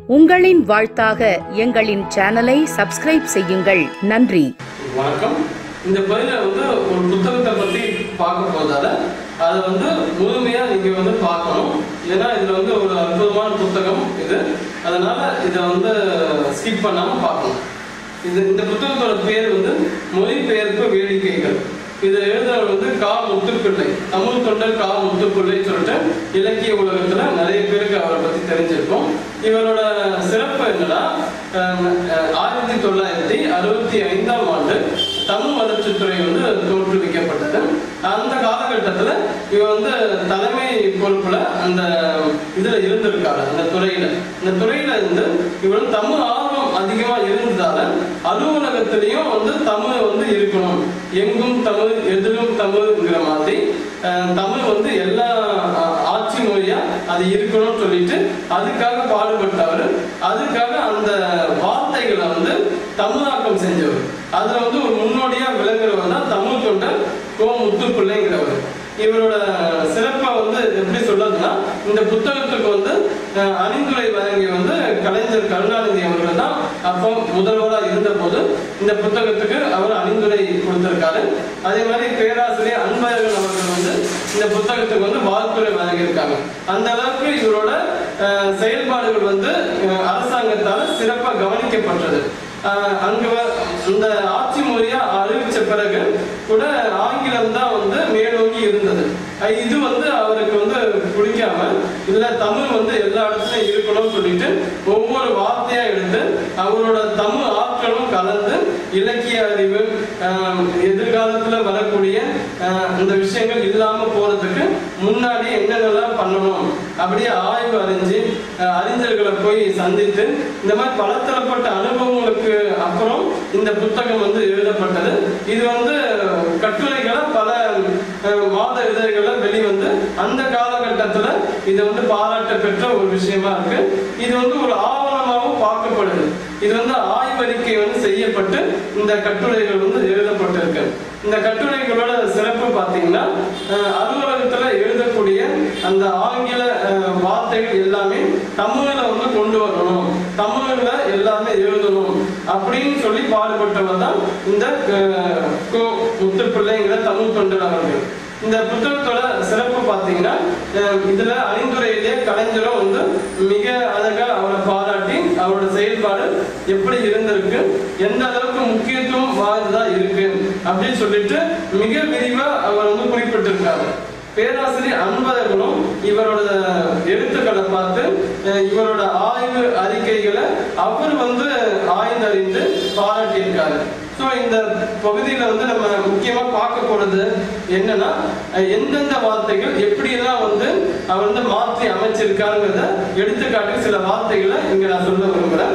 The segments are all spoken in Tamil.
உங்களின் வாழ்த்தாக எங்களின் சேனலை சப்ஸ்கிரைப் செய்யுங்கள் நன்றி வணக்கம் இந்த பதில வந்து ஒரு புத்தகத்தை பத்தி பார்க்க போதால அதை வந்து முழுமையா நீங்க வந்து பார்க்கணும் ஏன்னா இதுல வந்து ஒரு அற்புதமான புத்தகம் இது அதனால இதை வந்து ஸ்கிப் பண்ணாம பார்க்கணும் இது இந்த புத்தகத்தோட பேர் வந்து மொழிபெயர்ப்பு வேடிக்கைகள் இதை எழுதுறவர் வந்து கா முத்துப்பிள்ளை தமிழ் தொண்டர் கா முத்துப்பிள்ளை சொல்லிட்டு இலக்கிய உலகத்துல நிறைய பேருக்கு அவரை பத்தி தெரிஞ்சிருக்கும் இவரோட சிறப்பு என்னன்னா அஹ், அஹ், ஆயிரத்தி தொள்ளாயிரத்தி அறுபத்தி ஐந்தாம் ஆண்டு தமிழ் வளர்ச்சித்துறை வந்து தோற்றுவிக்கப்பட்டது அந்த காலகட்டத்துல இவர் வந்து தலைமை பொறுப்புல அந்த இதுல இருந்திருக்காரு அந்த துறையில இந்த துறையில இருந்து இவர் வந்து தமிழ் ஆர்வம் அதிகமா இருந்ததால அலுவலகத்திலையும் வந்து தமிழ் வந்து இருக்கணும் எங்கும் தமிழ் எதிலும் தமிழ்ங்கிற மாதிரி அஹ், தமிழ் வந்து எல்லா அஹ், ஆட்சி மொழியா அது இருக்கணும்னு சொல்லிட்டு அதுக்காக பாடுபட்டவர் அதுக்காக அந்த வார்த்தைகளை வந்து தமிழாக்கம் செஞ்சவர் அதுல வந்து ஒரு முன்னோடியா விளங்குறவர் தான் தமிழ் தொண்டர் கோ முத்துப்பிள்ளைங்கிறவர் இவரோட சிறப்பை வந்து எப்படி சொல்றதுன்னா இந்த புத்தகத்துக்கு வந்து அஹ், அணிந்துரை வழங்கி வந்து கலைஞர் கருணாநிதி அவர்கள் தான் அப்போ முதல்வராக இருந்த போது இந்த புத்தகத்துக்கு அவர் அணிந்துரை கொடுத்திருக்காரு அதே மாதிரி பேராசிரியர் அன்பழகன் அவர்கள் வந்து இந்த புத்தகத்துக்கு வந்து வாழ்த்துறை வழங்கியிருக்காங்க அந்த அளவுக்கு இவரோட அஹ், செயல்பாடுகள் வந்து அஹ், அரசாங்கத்தால் சிறப்பாக கவனிக்கப்பட்டது ஆஹ் அங்க வ- இந்த ஆட்சி மொழியா அறிவிச்ச பிறகு கூட ஆங்கிலம் தான் வந்து மேலோங்கி இருந்தது அஹ் இது வந்து அவருக்கு வந்து பிடிக்காம இல்ல தமிழ் வந்து எல்லா இடத்துலயும் இருக்கணும்னு சொல்லிட்டு ஒவ்வொரு வார்த்தையா எடுத்து அவரோட தமிழ் ஆட்களும் கலந்து இலக்கிய அறிவு ஆஹ் எதிர்காலத்துல வரக்கூடிய ஆஹ் இந்த விஷயங்கள் இல்லாம போறதுக்கு முன்னாடி என்னென்னலாம் பண்ணணும் அப்படியே ஆய்வு அறிஞ்சு ஆஹ் அறிஞர்களை போய் சந்தித்து இந்த மாதிரி பலதரப்பட்ட அனுபவங்களுக்கு அப்புறம் இந்த புத்தகம் வந்து எழுதப்பட்டது இது வந்து கட்டுரைகளை பல அஹ், மாத இதழ்களை வெளிவந்து அந்த காலகட்டத்துல இது வந்து பாராட்ட பெற்ற ஒரு விஷயமா இருக்கு இது வந்து ஒரு ஆவணமாகவும் பார்க்கப்படுது இது வந்து ஆய்வறிக்கை வந்து செய்யப்பட்டு இந்த கட்டுரைகள் வந்து எழுதப்பட்டிருக்கு இந்த கட்டுரைகளோட சிறப்பு பார்த்தீங்கன்னா அஹ், அலுவலகத்துல எழுதக்கூடிய அந்த ஆங்கில அஹ், வார்த்தைகள் எல்லாமே தமிழ்ல வந்து கொண்டு வரணும் தமிழ்ல எல்லாமே எழுதணும் அப்படின்னு சொல்லி பாடுபட்டவர் தான் இந்த அஹ், கோ முத்துப்பிள்ளைங்கிற தமிழ் தொண்டர் அவர்கள் இந்த புத்தகத்தோட சிறப்பு பார்த்தீங்கன்னா அஹ், இதுல அணிந்துரையிலே கலைஞரும் வந்து மிக அழகா அவரை பாராட்டி அவரோட செயல்பாடு எப்படி இருந்திருக்கு எந்த அளவுக்கு முக்கியத்துவம் வாய்ந்ததா இருக்கு அப்படின்னு சொல்லிட்டு மிக விரிவா அவர் வந்து குறிப்பிட்டிருக்காரு பேராசிரியர் அன்பழகனும் இவரோட எழுத்துக்களை பார்த்து அஹ், இவரோட ஆய்வு அறிக்கைகளை அவர் வந்து ஆய்ந்தறிந்து பாராட்டியிருக்காரு ஸோ இந்த பகுதியில வந்து நம்ம முக்கியமா பார்க்க போறது என்னன்னா அஹ், எந்தெந்த வார்த்தைகள் எப்படியெல்லாம் வந்து அவர் வந்து மாற்றி அமைச்சிருக்காருங்கிறத எடுத்துக்காட்டு சில வார்த்தைகளை இங்க நான் சொல்ல விரும்புறேன்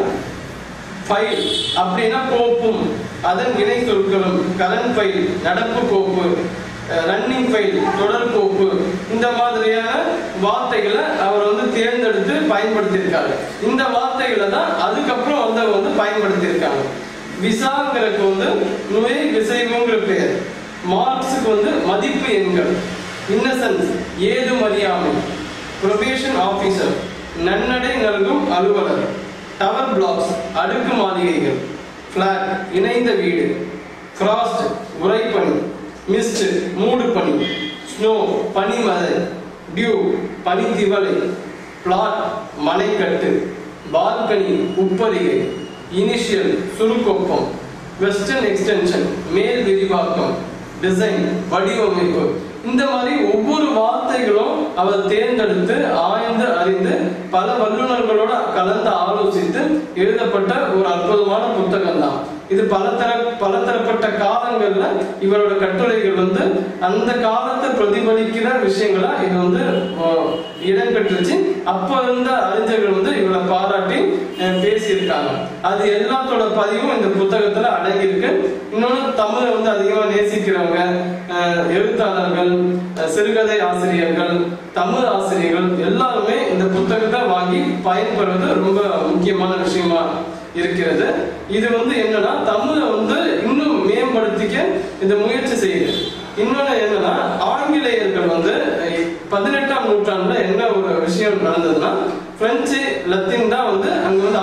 ஃபைல் அப்படின்னா கோப்பும் அதன் இணை சொற்களும் கரண்ட் ஃபைல் நடப்பு கோப்பு ரன்னிங் ஃபைல் தொடர் கோப்பு இந்த மாதிரியான வார்த்தைகளை அவர் வந்து தேர்ந்தெடுத்து பயன்படுத்தியிருக்காரு இந்த வார்த்தைகளை தான் அதுக்கப்புறம் வந்து அவர் வந்து பயன்படுத்தியிருக்காங்க விசாங்கிறதுக்கு வந்து நுழை விசைவுங்கிற பேர் மார்க்ஸுக்கு வந்து மதிப்பு எண்கள் இன்னசென்ஸ் ஏதும் அறியாமை ப்ரொபேஷன் ஆபீசர் நன்னடை நல்கும் அலுவலர் டவர் பிளாக்ஸ் அடுக்கு மாளிகைகள் ஃபிளாட் இணைந்த வீடு ஃப்ராஸ்ட் உறைபனி மிஸ்ட் மூடு பனி ஸ்னோ பனிமலை டியூ பனி திவலை பிளாட் மலைக்கட்டு பால்கனி உப்பரிகை இனிஷியல் சுருக்கொப்பம் வெஸ்டர்ன் எக்ஸ்டென்ஷன் மேல் விரிவாக்கம் டிசைன் வடிவமைப்பு இந்த மாதிரி ஒவ்வொரு வார்த்தைகளும் அவர் தேர்ந்தெடுத்து ஆய்ந்து அறிந்து பல வல்லுநர்களோட கலந்து ஆலோசித்து எழுதப்பட்ட ஒரு அற்புதமான புத்தகம் தான் இது பலதர பலதரப்பட்ட காலங்கள்ல இவரோட கட்டுரைகள் வந்து அந்த காலத்தை பிரதிபலிக்கிற விஷயங்களா இது வந்து அஹ், இடம்பெற்றுச்சு அப்ப இருந்த அறிஞர்கள் வந்து இவரை பாராட்டி அஹ், பேசியிருக்காங்க அது எல்லாத்தோட பதிவும் இந்த புத்தகத்துல அடங்கியிருக்கு இன்னொன்னு தமிழை வந்து அதிகமா நேசிக்கிறவங்க அஹ், எழுத்தாளர்கள் அஹ், சிறுகதை ஆசிரியர்கள் தமிழ் ஆசிரியர்கள் எல்லாருமே இந்த புத்தகத்தை வாங்கி பயன்பெறுவது ரொம்ப முக்கியமான விஷயமா இருக்கிறது இது வந்து என்னன்னா தமிழை வந்து இன்னும் மேம்படுத்திக்க இந்த முயற்சி செய்யுது இன்னொன்னு என்னன்னா ஆங்கிலேயர்கள் வந்து பதினெட்டாம் நூற்றாண்டுல என்ன ஒரு விஷயம் நடந்ததுன்னா பிரெஞ்சு லத்தீன் தான் வந்து அங்க வந்து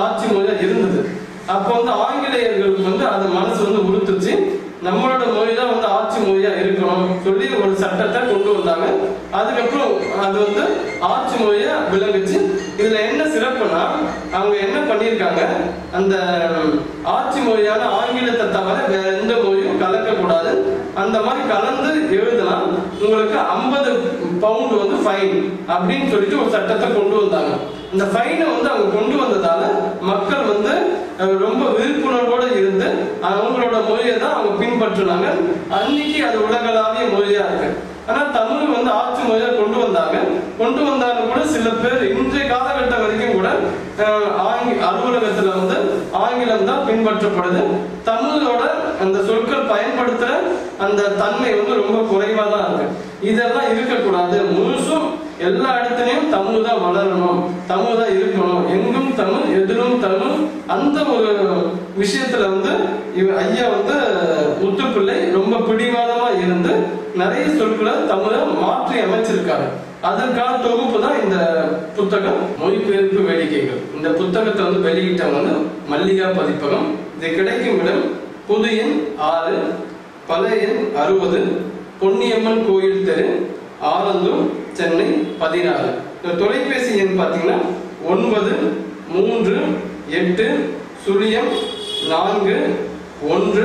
அப்போ வந்து ஆங்கிலேயர்களுக்கு வந்து அது மனசு வந்து உறுத்துச்சு நம்மளோட மொழி தான் வந்து ஆட்சி மொழியா இருக்கணும் சொல்லி ஒரு சட்டத்தை கொண்டு வந்தாங்க அதுக்கப்புறம் அது வந்து ஆட்சி மொழியா விளங்குச்சு இதுல என்ன சிறப்புனா அவங்க என்ன பண்ணியிருக்காங்க அந்த ஆட்சி மொழியான ஆங்கிலத்தை தவிர வேற எந்த மொழியும் கலக்கக்கூடாது அந்த மாதிரி கலந்து எழுதினா உங்களுக்கு ஐம்பது பவுண்ட் வந்து ஃபைன் அப்படின்னு சொல்லிட்டு ஒரு சட்டத்தை கொண்டு வந்தாங்க இந்த ஃபைனை வந்து அவங்க கொண்டு வந்ததால மக்கள் வந்து அஹ், ரொம்ப விழிப்புணர்வோட இருந்து அவங்களோட மொழியை தான் அவங்க பின்பற்றினாங்க அன்னைக்கு அது உலகளாவிய மொழியா இருக்கு ஆனா தமிழ் வந்து ஆட்சி மொழியா கொண்டு வந்தாங்க கொண்டு வந்தாலும் கூட சில பேர் இன்றைய காலகட்டம் வரைக்கும் கூட அஹ், ஆங்கி அலுவலகத்துல வந்து ஆங்கிலம் தான் பின்பற்றப்படுது தமிழோட அந்த சொற்கள் பயன்படுத்துற அந்த தன்மை வந்து ரொம்ப குறைவா தான் இருக்கு இதெல்லாம் இருக்கக்கூடாது முழுசும் எல்லா இடத்துலயும் தமிழ் தான் வளரணும் தமிழ் தான் இருக்கணும் எங்கும் தமிழ் எதிலும் தமிழ் அந்த ஒரு விஷயத்துல வந்து இவ ஐயா வந்து முத்துப்பிள்ளை ரொம்ப பிடிவாதமா இருந்து நிறைய சொற்களை தமிழை மாற்றி அமைச்சிருக்காரு அதற்கான தொகுப்பு தான் இந்த புத்தகம் மொழிபெயர்ப்பு வேடிக்கைகள் இந்த புத்தகத்தை வந்து வெளியிட்டவங்க வந்து மல்லிகா பதிப்பகம் இது கிடைக்கும் இடம் புது எண் ஆறு பழைய எண் அறுபது பொன்னியம்மன் கோயில் தெரு ஆலந்தூர் சென்னை பதினாறு இந்த தொலைபேசி எண் பார்த்தீங்கன்னா ஒன்பது மூன்று எட்டு சுழியம் நான்கு ஒன்று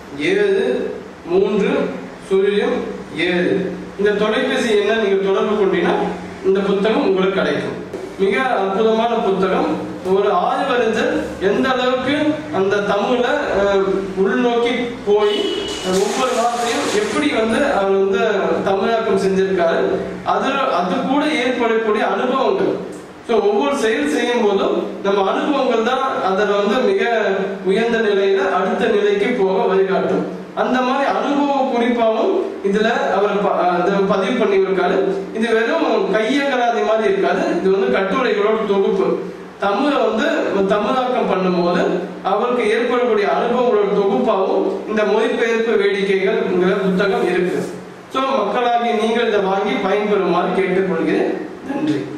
ஏழு மூன்று சுழியம் ஏழு இந்த தொலைபேசி எண்ணை நீங்கள் தொடர்பு கொண்டீங்கன்னா இந்த புத்தகம் உங்களுக்கு கிடைக்கும் மிக அற்புதமான புத்தகம் ஒரு ஆய்வறிஞர் எந்த அளவுக்கு அந்த தமிழ அஹ், உள்நோக்கி போய் ஒவ்வொரு வார்த்தையும் எப்படி வந்து அவர் வந்து தமிழாக்கம் செஞ்சிருக்காரு அது அது கூட ஏற்படக்கூடிய அனுபவங்கள் ஸோ ஒவ்வொரு செயல் செய்யும் போதும் நம்ம அனுபவங்கள் தான் அதில் வந்து மிக உயர்ந்த நிலையில அடுத்த நிலைக்கு போக வழிகாட்டும் அந்த மாதிரி அனுபவ குறிப்பாகவும் இதுல அவர் ப- அதை பதிவு பண்ணி இருக்காரு இது வெறும் கையகராதி மாதிரி இருக்காது இது வந்து கட்டுரைகளோட தொகுப்பு தமிழை வந்து தமிழாக்கம் பண்ணும்போது அவருக்கு ஏற்படக்கூடிய அனுபவங்களோட தொகுப்பாகவும் இந்த மொழிபெயர்ப்பு வேடிக்கைகள்ங்கிற புத்தகம் இருக்கு ஸோ மக்களாகி நீங்கள் இதை வாங்கி பயன்பெறுமாறு கேட்டுக்கொள்கிறேன் நன்றி